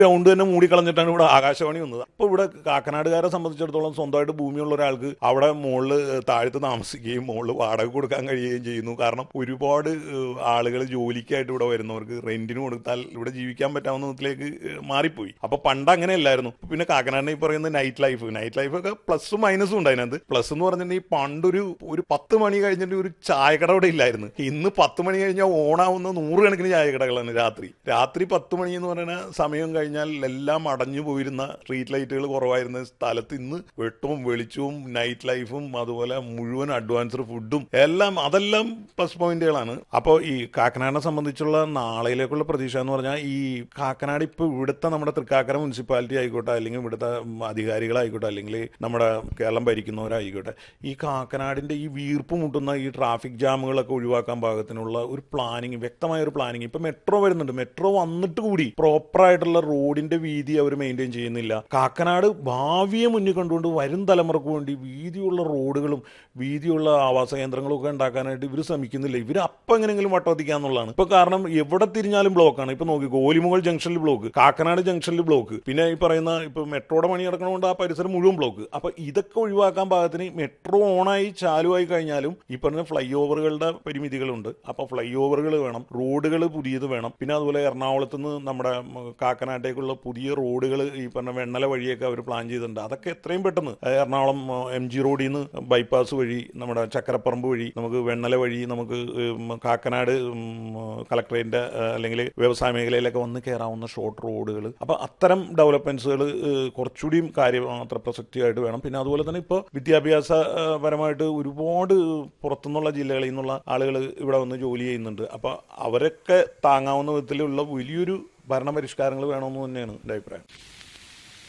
ground തന്നെ മൂടിക്കളഞ്ഞിട്ടാണ് ഇവിടെ ആകാശവാണി വന്നത് അപ്പോൾ ഇവിടെ കാക്കനാടുകാരെ സംബന്ധിച്ചിടത്തോളം സ്വന്തമായിട്ട് ഭൂമിയുള്ള ഒരാൾക്ക് അവിടെ മുകളിൽ താഴത്ത് താമസിക്കുകയും മുകളിൽ വാടക കൊടുക്കാൻ കഴിയുകയും ചെയ്യുന്നു കാരണം ഒരുപാട് ആളുകൾ ജോലിക്കായിട്ട് ഇവിടെ വരുന്നവർക്ക് റെന്റിന് കൊടുത്താൽ ഇവിടെ ജീവിക്കാൻ പറ്റാവുന്ന വിധത്തിലേക്ക് ഏഹ്, മാറിപ്പോയി അപ്പൊ പണ്ട് അങ്ങനെയല്ലായിരുന്നു പിന്നെ കാക്കനാടിനെ ഈ പറയുന്ന നൈറ്റ് ലൈഫ് നൈറ്റ് ലൈഫ് ഒക്കെ പ്ലസും മൈനസും ഉണ്ട് അതിനകത്ത് പ്ലസ് എന്ന് പറഞ്ഞിട്ടുണ്ടെങ്കിൽ പണ്ടൊരു ഒരു പത്ത് മണി കഴിഞ്ഞിട്ട് ഒരു ചായക്കട ഇവിടെ ഇല്ലായിരുന്നു ഇന്ന് പത്ത് മണി കഴിഞ്ഞാൽ ഓണാവുന്ന നൂറുകണക്കിന് ചായക്കടകളാണ് രാത്രി രാത്രി പത്ത് മണി എന്ന് പറയുന്ന സമയം കഴിഞ്ഞാൽ എല്ലാം അടഞ്ഞു പോയിരുന്ന സ്ട്രീറ്റ് ലൈറ്റുകൾ കുറവായിരുന്ന സ്ഥലത്ത് ഇന്ന് വെട്ടവും വെളിച്ചവും നൈറ്റ് ലൈഫും അതുപോലെ മുഴുവൻ അഡ്വാൻസ്ഡ് ഫുഡും എല്ലാം അതെല്ലാം പ്ലസ് പോയിന്റുകളാണ് അപ്പോൾ ഈ കാക്കനാടിനെ സംബന്ധിച്ചുള്ള നാളെയിലേക്കുള്ള പ്രതീക്ഷ എന്ന് പറഞ്ഞാൽ ഈ കാക്കനാട് ഇപ്പോൾ ഇവിടുത്തെ നമ്മുടെ തൃക്കാക്കര മുനിസിപ്പാലിറ്റി ആയിക്കോട്ടെ അല്ലെങ്കിൽ ഇവിടുത്തെ ഉം, അധികാരികളായിക്കോട്ടെ അല്ലെങ്കിൽ നമ്മുടെ കേരളം ഭരിക്കുന്നവരായിക്കോട്ടെ ഈ കാക്കനാടിന്റെ ഈ വീർപ്പ് മുട്ടുന്ന ഈ ട്രാഫിക് ജാമുകളൊക്കെ ഒഴിവാക്കാൻ പാകത്തിനുള്ള ഒരു പ്ലാനിങ് വ്യക്തമായ ഒരു പ്ലാനിങ് ഇപ്പൊ മെട്രോ വരുന്നുണ്ട് മെട്രോ വന്നിട്ട് കൂടി പ്രോപ്പർ ആയിട്ടുള്ള റോഡിന്റെ വീതി അവർ മെയിൻറ്റെയിൻ ചെയ്യുന്നില്ല കാക്കനാട് ഭാവിയെ മുന്നിൽ കണ്ടുകൊണ്ട് വരും തലമുറക്ക് വേണ്ടി വീതിയുള്ള റോഡുകളും വീതിയുള്ള ആവാസ കേന്ദ്രങ്ങളും ഒക്കെ ഉണ്ടാക്കാനായിട്ട് ഇവർ ശ്രമിക്കുന്നില്ല ഇവർ അപ്പം എങ്ങനെയെങ്കിലും വട്ടോത്തിക്കാന്നുള്ളതാണ് ഇപ്പൊ കാരണം എവിടെ തിരിഞ്ഞാലും ബ്ലോക്കാണ് ഇപ്പൊ നോക്കി ഗോലിമുകൾ ജംഗ്ഷനിൽ ബ്ലോക്ക് കാക്കനാട് ജംഗ്ഷനിൽ ബ്ലോക്ക് പിന്നെ ഈ പറയുന്ന ഇപ്പൊ മെട്രോയുടെ പണി നടക്കണോണ്ട് ആ പരിസരം മുഴുവൻ ബ്ലോക്ക് അപ്പൊ ഇതൊക്കെ ഒഴിവാക്കാൻ പാകത്തിന് മെട്രോ ഓണായി ചാലുവായി കഴിഞ്ഞാലും ഈ പറഞ്ഞ ഫ്ലൈ ഓവറുകളുടെ പരിമിതികളുണ്ട് അപ്പൊ ഫ്ലൈ ഓവറുകൾ വേണം റോഡുകൾ പുതിയത് വേണം പിന്നെ അതുപോലെ എറണാകുളത്ത് നിന്ന് നമ്മുടെ ഉം, കാക്കനാട്ടേക്കുള്ള പുതിയ റോഡുകൾ ഈ പറഞ്ഞ വെണ്ണല വഴിയൊക്കെ അവർ പ്ലാൻ ചെയ്തിട്ടുണ്ട് അതൊക്കെ എത്രയും പെട്ടെന്ന് അതായത് എറണാകുളം എം ജി റോഡിൽ നിന്ന് ബൈപ്പാസ് വഴി നമ്മുടെ ചക്കരപ്പറമ്പ് വഴി നമുക്ക് വെണ്ണല വഴി നമുക്ക് ഉം, കാക്കനാട് ഉം, കളക്ടറേറ്റിന്റെ ഏഹ്, അല്ലെങ്കിൽ വ്യവസായ മേഖലയിലൊക്കെ വന്ന് കയറാവുന്ന ഷോർട്ട് റോഡുകൾ അപ്പൊ അത്തരം ഡെവലപ്മെന്റ്സുകൾ കുറച്ചുകൂടിയും കാര്യമാത്ര പ്രസക്തിയായിട്ട് വേണം പിന്നെ അതുപോലെ തന്നെ ഇപ്പോൾ വിദ്യാഭ്യാസ ഏഹ്, പരമായിട്ട് ഒരുപാട് പുറത്തുനിന്നുള്ള ജില്ലകളിൽ നിന്നുള്ള ആളുകൾ ഇവിടെ വന്ന് ജോലി ചെയ്യുന്നുണ്ട് അപ്പൊ അവരൊക്കെ താങ്ങാവുന്ന വിധത്തിലുള്ള വലിയൊരു ഭരണപരിഷ്കാരങ്ങൾ വേണമെന്ന് തന്നെയാണ് എൻ്റെ അഭിപ്രായം